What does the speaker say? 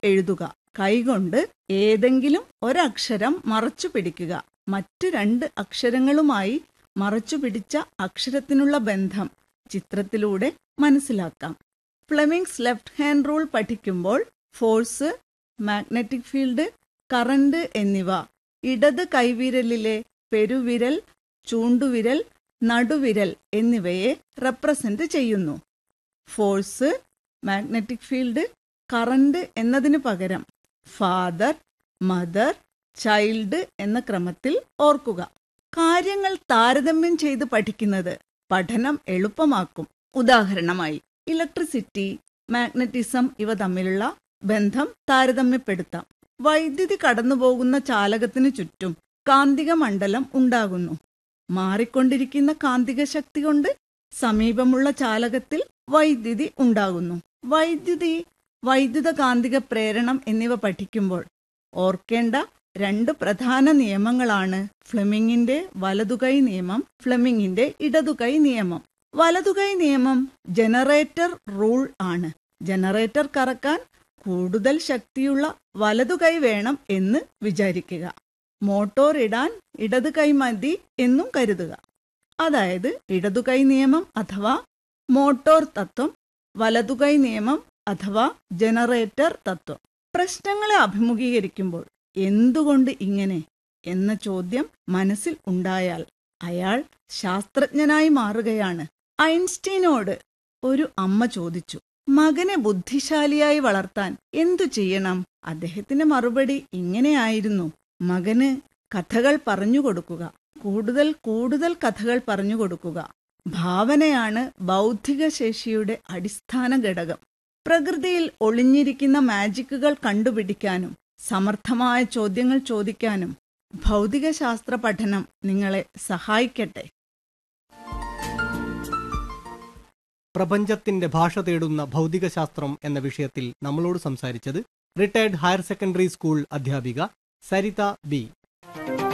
എഴുതുക കൈകൊണ്ട് ഏതെങ്കിലും ഒരക്ഷരം മറച്ചു പിടിക്കുക മറ്റു രണ്ട് അക്ഷരങ്ങളുമായി മറച്ചു പിടിച്ച അക്ഷരത്തിനുള്ള ബന്ധം ചിത്രത്തിലൂടെ മനസ്സിലാക്കാം ഫ്ലെമിങ്സ് ലെഫ്റ്റ് ഹാൻഡ് റൂൾ പഠിക്കുമ്പോൾ ഫോഴ്സ് മാഗ്നറ്റിക് ഫീൽഡ് കറന്റ് എന്നിവ ഇടത് കൈവിരലിലെ പെരുവിരൽ ചൂണ്ടുവിരൽ നടുവിരൽ എന്നിവയെ റെപ്രസെന്റ് ചെയ്യുന്നു ഫോഴ്സ് മാഗ്നറ്റിക് ഫീൽഡ് കറന്റ് എന്നതിനു പകരം ഫാദർ മദർ ചൈൽഡ് എന്ന ക്രമത്തിൽ ഓർക്കുക കാര്യങ്ങൾ താരതമ്യം ചെയ്ത് പഠിക്കുന്നത് പഠനം എളുപ്പമാക്കും ഉദാഹരണമായി ഇലക്ട്രിസിറ്റി മാഗ്നറ്റിസം ഇവ തമ്മിലുള്ള ബന്ധം താരതമ്യപ്പെടുത്താം വൈദ്യുതി കടന്നുപോകുന്ന ചാലകത്തിനു ചുറ്റും കാന്തിക മണ്ഡലം ഉണ്ടാകുന്നു മാറിക്കൊണ്ടിരിക്കുന്ന കാന്തിക ശക്തി കൊണ്ട് സമീപമുള്ള ചാലകത്തിൽ വൈദ്യുതി ഉണ്ടാകുന്നു വൈദ്യുതി വൈദ്യുത കാന്തിക പ്രേരണം എന്നിവ പഠിക്കുമ്പോൾ ഓർക്കേണ്ട രണ്ട് പ്രധാന നിയമങ്ങളാണ് ഫ്ലെമിങ്ങിന്റെ വലതുകൈ നിയമം ഫ്ലെമിങ്ങിന്റെ ഇടതുകൈ നിയമം വലതുകൈ നിയമം ജനറേറ്റർ റൂൾ ആണ് ജനറേറ്റർ കറക്കാൻ കൂടുതൽ ശക്തിയുള്ള വലതുകൈ വേണം എന്ന് വിചാരിക്കുക മോട്ടോർ ഇടാൻ ഇടത് കൈ മതി എന്നും കരുതുക അതായത് ഇടതുകൈ നിയമം അഥവാ മോട്ടോർ തത്വം വലതുകൈ നിയമം അഥവാ ജനറേറ്റർ തത്വം പ്രശ്നങ്ങളെ അഭിമുഖീകരിക്കുമ്പോൾ എന്തുകൊണ്ട് ഇങ്ങനെ എന്ന ചോദ്യം മനസ്സിൽ ഉണ്ടായാൽ അയാൾ ശാസ്ത്രജ്ഞനായി മാറുകയാണ് ഐൻസ്റ്റീനോട് ഒരു അമ്മ ചോദിച്ചു മകനെ ബുദ്ധിശാലിയായി വളർത്താൻ എന്തു ചെയ്യണം അദ്ദേഹത്തിന്റെ മറുപടി ഇങ്ങനെയായിരുന്നു മകന് കഥകൾ പറഞ്ഞു കൊടുക്കുക കൂടുതൽ കൂടുതൽ കഥകൾ പറഞ്ഞു കൊടുക്കുക ഭാവനയാണ് ബൗദ്ധിക ശേഷിയുടെ അടിസ്ഥാന ഘടകം പ്രകൃതിയിൽ ഒളിഞ്ഞിരിക്കുന്ന മാജിക്കുകൾ കണ്ടുപിടിക്കാനും സമർത്ഥമായ ചോദ്യങ്ങൾ ചോദിക്കാനും ഭൗതികശാസ്ത്ര പഠനം നിങ്ങളെ സഹായിക്കട്ടെ പ്രപഞ്ചത്തിന്റെ ഭാഷ തേടുന്ന ഭൗതികശാസ്ത്രം എന്ന വിഷയത്തിൽ നമ്മളോട് സംസാരിച്ചത് റിട്ടയർഡ് ഹയർ സെക്കൻഡറി സ്കൂൾ അധ്യാപിക സരിത ബി